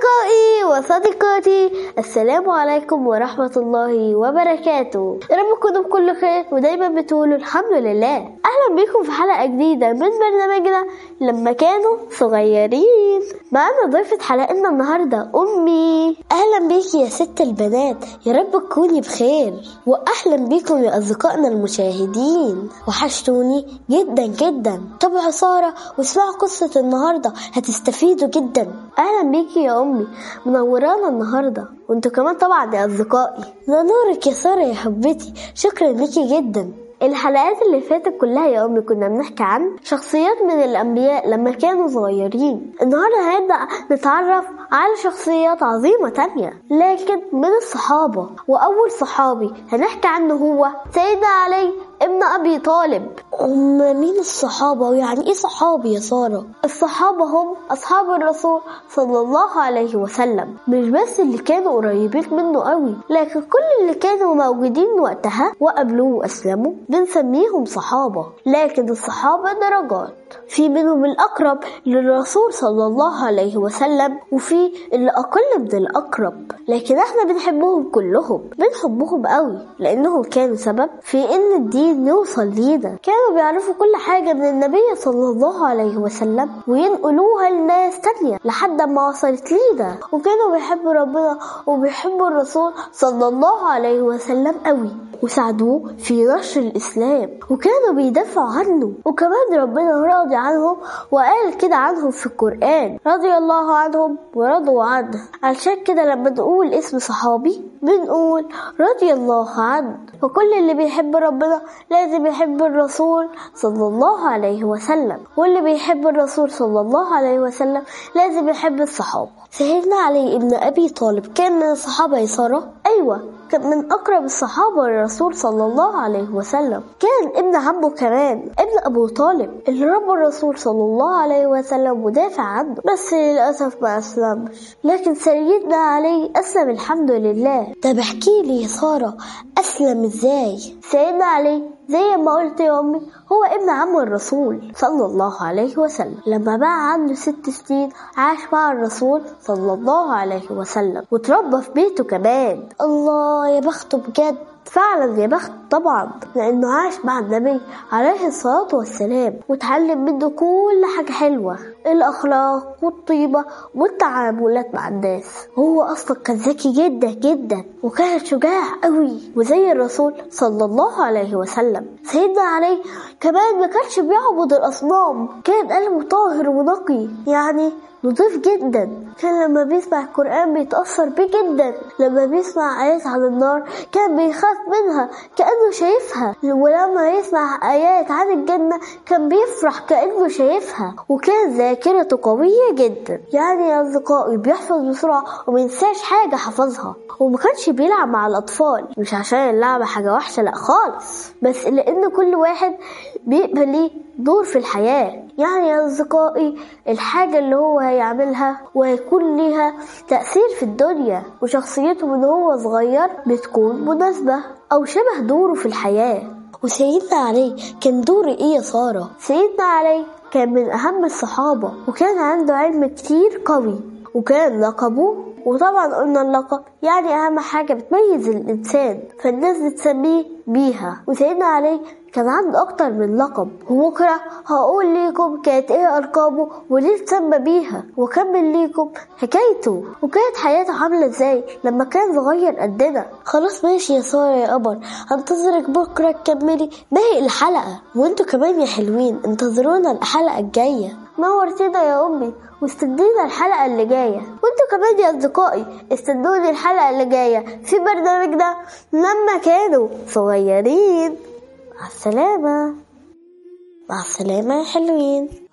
أصدقائي وصديقاتي السلام عليكم ورحمة الله وبركاته يا رب تكونوا بكل خير ودايما بتقولوا الحمد لله أهلا بيكم في حلقة جديدة من برنامجنا لما كانوا صغيرين معانا ضيفة حلقتنا النهاردة أمي أهلا بيكي يا ست البنات يا رب تكوني بخير وأهلا بيكم يا أصدقائنا المشاهدين وحشتوني جدا جدا تابعوا سارة واسمعوا قصة النهاردة هتستفيدوا جدا أهلا بيكي يا أمي منورانا النهاردة وانتوا كمان طبعا يا أصدقائي ده نورك يا سارة يا حبتي شكرا ليكي جدا الحلقات اللي فاتت كلها يا أمي كنا بنحكي عن شخصيات من الأنبياء لما كانوا صغيرين النهاردة هنبدأ نتعرف على شخصيات عظيمة تانية لكن من الصحابة وأول صحابي هنحكي عنه هو سيدنا علي ابن أبي طالب هم مين الصحابة ويعني إيه صحابي يا سارة الصحابة هم أصحاب الرسول صلى الله عليه وسلم مش بس اللي كانوا قريبين منه قوي لكن كل اللي كانوا موجودين وقتها وقبلوه وأسلموا بنسميهم صحابة لكن الصحابة درجات في منهم الأقرب للرسول صلى الله عليه وسلم وفي اللي أقل من الأقرب لكن احنا بنحبهم كلهم بنحبهم قوي لأنهم كانوا سبب في إن الدين يوصل لينا كانوا بيعرفوا كل حاجة من النبي صلى الله عليه وسلم وينقلوها لناس تانية لحد ما وصلت لينا وكانوا بيحبوا ربنا وبيحبوا الرسول صلى الله عليه وسلم قوي وساعدوه في نشر الإسلام وكانوا بيدافعوا عنه وكمان ربنا راضي عنهم وقال كده عنهم في القرآن رضي الله عنهم ورضوا عنه علشان كده لما نقول اسم صحابي بنقول رضي الله عنه فكل اللي بيحب ربنا لازم يحب الرسول صلى الله عليه وسلم واللي بيحب الرسول صلى الله عليه وسلم لازم يحب الصحابة سيدنا علي ابن أبي طالب كان من الصحابة يا سارة أيوة كان من أقرب الصحابة للرسول صلى الله عليه وسلم كان ابن عمه كمان ابن أبو طالب اللي رب الرسول صلى الله عليه وسلم ودافع عنه بس للأسف ما أسلمش لكن سيدنا علي أسلم الحمد لله طب احكي لي يا سارة أسلم إزاي سيدنا علي زي ما قلت يا أمي هو ابن عم الرسول صلى الله عليه وسلم لما بقى عنده ست سنين عاش مع الرسول صلى الله عليه وسلم وتربى في بيته كمان الله يا بخته بجد فعلا يا بخت طبعا لانه عاش مع النبي عليه الصلاه والسلام وتعلم منه كل حاجه حلوه الاخلاق والطيبه والتعاملات مع الناس هو اصلا كان ذكي جدا جدا وكان شجاع قوي وزي الرسول صلى الله عليه وسلم سيدنا علي كمان ما كانش بيعبد الاصنام كان قلبه طاهر ونقي يعني نضيف جدا كان لما بيسمع القرآن بيتأثر بيه جدا لما بيسمع آيات عن النار كان بيخاف منها كأنه شايفها ولما يسمع آيات عن الجنة كان بيفرح كأنه شايفها وكان ذاكرته قوية جدا يعني يا أصدقائي بيحفظ بسرعة ومينساش حاجة حفظها وما كانش بيلعب مع الأطفال مش عشان اللعبة حاجة وحشة لأ خالص بس لأن كل واحد بيبقى ليه دور في الحياة يعني يا أصدقائي الحاجة اللي هو هيعملها وهيكون ليها تأثير في الدنيا وشخصيته من هو صغير بتكون مناسبة أو شبه دوره في الحياة وسيدنا علي كان دوره إيه يا سارة؟ سيدنا علي كان من أهم الصحابة وكان عنده علم كتير قوي وكان لقبه وطبعا قلنا اللقب يعني أهم حاجة بتميز الإنسان فالناس بتسميه بيها وسيدنا علي كان عنده أكتر من لقب وبكرة هقول ليكم كانت إيه ألقابه وليه اتسمى بيها وأكمل ليكم حكايته وكانت حياته عاملة إزاي لما كان صغير قدنا خلاص ماشي يا سارة يا قمر هنتظرك بكرة تكملي باقي الحلقة وانتوا كمان يا حلوين انتظرونا الحلقة الجاية نورتنا يا أمي واستنونا الحلقة اللي جاية وانتوا كمان يا أصدقائي استنوني الحلقة اللي جاية في برنامجنا لما كانوا صغيرين مع السلامة مع السلامة يا حلوين